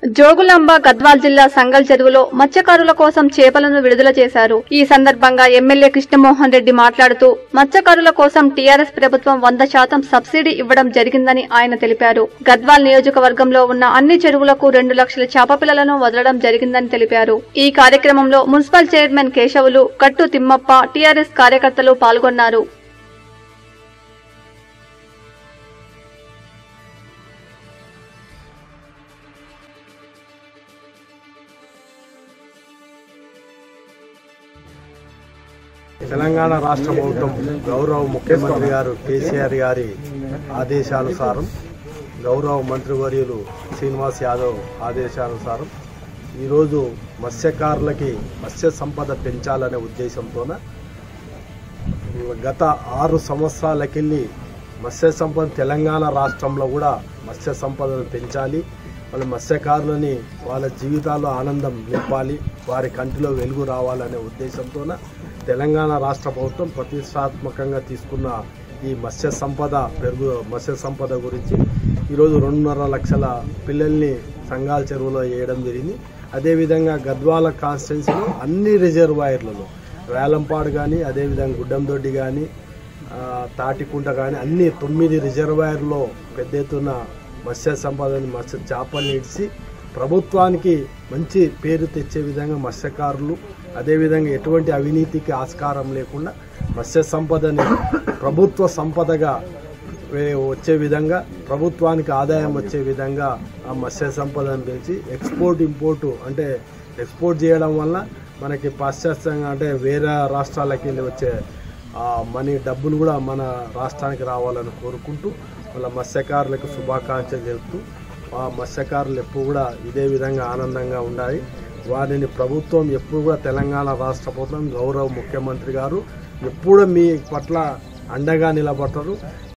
జోగులాంబ గద్వాల్ జిల్లా సంగల్ చెరువులో మత్స్యకారుల కోసం చేపలను విడుదల చేశారు ఈ సందర్భంగా ఎమ్మెల్యే కృష్ణమోహన్ రెడ్డి మాట్లాడుతూ మత్స్యకారుల కోసం టీఆర్ఎస్ ప్రభుత్వం వంద శాతం సబ్సిడీ ఇవ్వడం జరిగిందని ఆయన తెలిపారు గద్వాల్ నియోజకవర్గంలో ఉన్న అన్ని చెరువులకు రెండు లక్షల చేప పిల్లలను వదలడం జరిగిందని తెలిపారు ఈ కార్యక్రమంలో మున్సిపల్ చైర్మన్ కేశవులు కట్టు తిమ్మప్ప టీఆర్ఎస్ కార్యకర్తలు పాల్గొన్నారు తెలంగాణ రాష్ట్ర ప్రభుత్వం గౌరవ ముఖ్యమంత్రి గారు కేసీఆర్ గారి ఆదేశానుసారం గౌరవ మంత్రివర్యులు శ్రీనివాస్ యాదవ్ ఆదేశానుసారం ఈరోజు మత్స్యకారులకి మత్స్య సంపద పెంచాలనే ఉద్దేశంతోన గత ఆరు సంవత్సరాలకెళ్ళి మత్స్య సంపద తెలంగాణ రాష్ట్రంలో కూడా మత్స్య సంపదను పెంచాలి వాళ్ళ మత్స్యకారులని వాళ్ళ జీవితాల్లో ఆనందం నింపాలి వారి కంటిలో వెలుగు రావాలనే ఉద్దేశంతోన తెలంగాణ రాష్ట్ర ప్రభుత్వం ప్రతిష్టాత్మకంగా తీసుకున్న ఈ మత్స్య సంపద పెరుగు మత్స్య సంపద గురించి ఈరోజు రెండున్నర లక్షల పిల్లల్ని సంగాల చెరువులో వేయడం జరిగింది అదేవిధంగా గద్వాల కాన్స్టిట్యున్సీలో అన్ని రిజర్వాయర్లలో వేలంపాడు కానీ అదేవిధంగా గుడ్డందొడ్డి కానీ ఆ, తాటికుంట కానీ అన్ని తొమ్మిది రిజర్వాయర్లో పెద్ద ఎత్తున మత్స్య సంపదని మత్స్య చేపల్ని ఇడిచి ప్రభుత్వానికి మంచి పేరు తెచ్చే విధంగా మత్స్యకారులు అదేవిధంగా ఎటువంటి అవినీతికి ఆస్కారం లేకుండా మత్స్య సంపదని ప్రభుత్వ సంపదగా వే- వచ్చే విధంగా ప్రభుత్వానికి ఆదాయం వచ్చే విధంగా ఆ మత్స్య సంపదను పెంచి ఎక్స్పోర్ట్ ఇంపోర్టు అంటే ఎక్స్పోర్ట్ చేయడం వల్ల మనకి పాశ్చాత్యంగా అంటే వేరే రాష్ట్రాలకి వెళ్ళి వచ్చే ఆ మనీ డబ్బులు కూడా మన రాష్ట్రానికి రావాలని కోరుకుంటూ వాళ్ళ మత్స్యకారులకు శుభాకాంక్షలు తెలుపుతూ ఆ మత్స్యకారులు ఎప్పుడు కూడా ఇదే విధంగా ఆనందంగా ఉండాలి వారిని ప్రభుత్వం ఎప్పుడు కూడా తెలంగాణ రాష్ట్ర ప్రభుత్వం గౌరవ ముఖ్యమంత్రి గారు ఎప్పుడు మీ పట్ల అండగా నిలబడతారు